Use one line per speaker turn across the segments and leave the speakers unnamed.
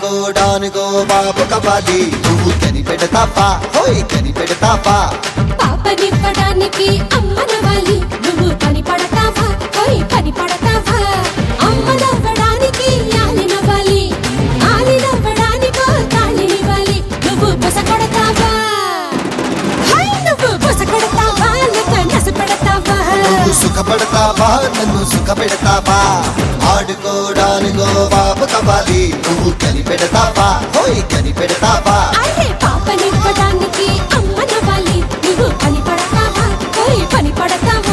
ఆడుకోడానికో బాబు కబాలి నువ్వు కనిపెడతాపా హోయ్ కనిపెడతాపా
పాపనివ్వడానికి అమ్మనవాలి నువ్వు పని పడతావా పోయి పని పడతావా అమ్మనవ్వడానికి ఆలినవ్వాలి ఆలినవ్వడానికో తాళినివ్వాలి నువ్వు బుస కొడతావా హై నువ్వు బుస కొడతావా లేక నస పెడతావా
నువ్వు సుఖపడతావా నన్ను సుఖపెడతావా ఆడుకోడానికో బాబు కబాలి నువ్వు కనిపెడతావా హోయ్ కనిపెడతావా
అరే పాపనివ్వడానికి అమ్మనవ్వాలి నువ్వు పని పడతావా పోయి పని పడతావా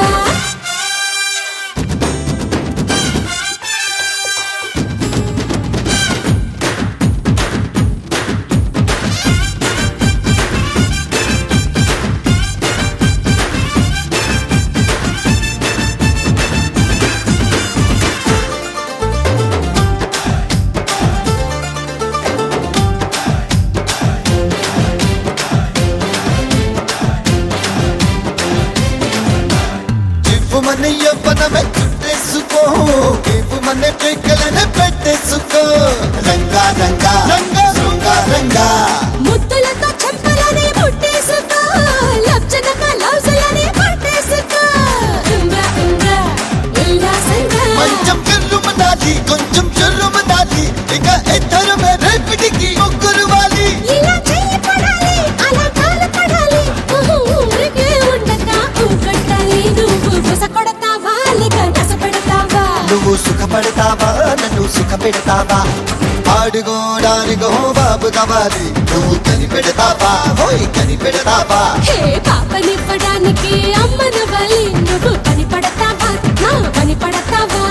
ఇవ్వమని యవ్వనమే చుట్టేసుకో ఇవ్వమని పెక్కలనే పెట్టేసుకో రంగా రంగా రంగా రంగా రంగా
ముద్దులతో చెంపలని ముట్టేసుకో లబ్జనక లౌజలని పట్టేసుకో ఇంద్ర ఇంద్ర ఉల్లాసంగా
కొంచెం చెల్లుమనాలి కొంచెం చెల్లుమనాలి ఇక ఇద్దరమే రేపిటికి ముగ్గురు వాలి
ఇలా చెయ్యి పడాలి అలా కాలు పడాలి ఊహు, ఊరికే ఉండక ఊగట్టాలి నువ్వు బుస కొడతావా లేక నస పెడతావా
నువ్వు సుఖపడతావా నన్ను సుఖపెడతావా ఆడుకోడానికో బాబు కావాలి నువ్వు కనిపెడతావా హోయ్ కనిపెడతావా
హే పాపనివ్వడానికి అమ్మను బలి నువ్వు పని పడతావా నా పని పడతావా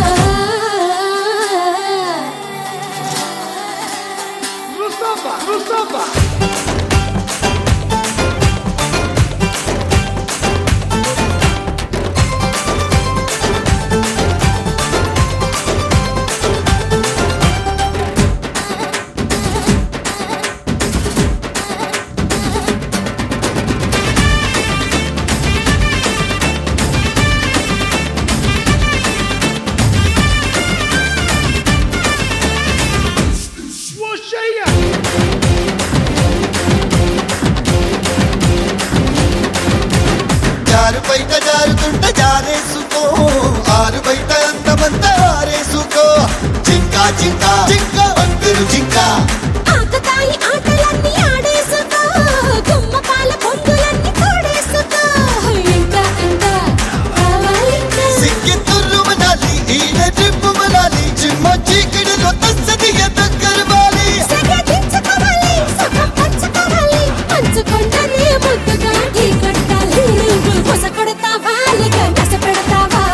జారు బయట జారుతుంట జారేసుకో ఆరు బయట అంతమంత ఆరేసుకో జింకా జింకా జింకా అందరు జింకా
ఆకతాయి ఆటలన్నీ ఆడేసుకో గుమ్మ పాల పొంగులన్నీ తోడేసుకో ఇంకా ఇంకా కావాలింకా
సిగ్గెత్తుర్రు మనాలి ఈడ జింపు మనాలి జిమ్మ చీకిడిలో తస్సది ఎదగ్గరవాలి
సగదించుకోవాలి సుఖం పంచుకోవాలి పంచుకుంటేనే ముద్దుగా ఢీ కొట్టాలి నువ్వు బుస కొడతావా లేక నస పెడతావా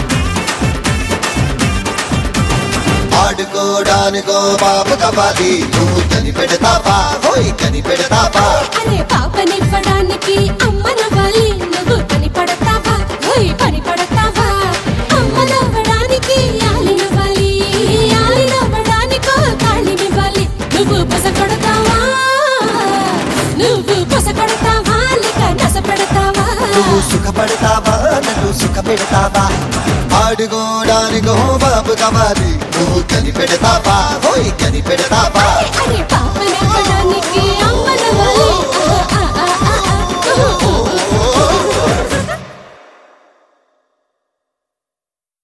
ఆడుకోడానికో బాబు కబాలి నువ్వు కనిపెడతావా హోయ్ కనిపెడతావా
అరే పాపనివ్వడానికి అమ్మనవ్వాలి నువ్వు పని పడతావా ఓయ్ పని పడతావా అమ్మనవ్వడానికి ఆలినవ్వాలి ఆలినవ్వడానికో తాళినివ్వాలి నువ్వు బుస కొడతావా నువ్వు బుస కొడతావా లేక నస పెడతావా
నువ్వు సుఖపడతావా నన్ను సుఖపెడతావా ఆడుకోడానికో బాబు కబాలి నువ్వు కనిపెడతావా హోయ్ కనిపెడతావా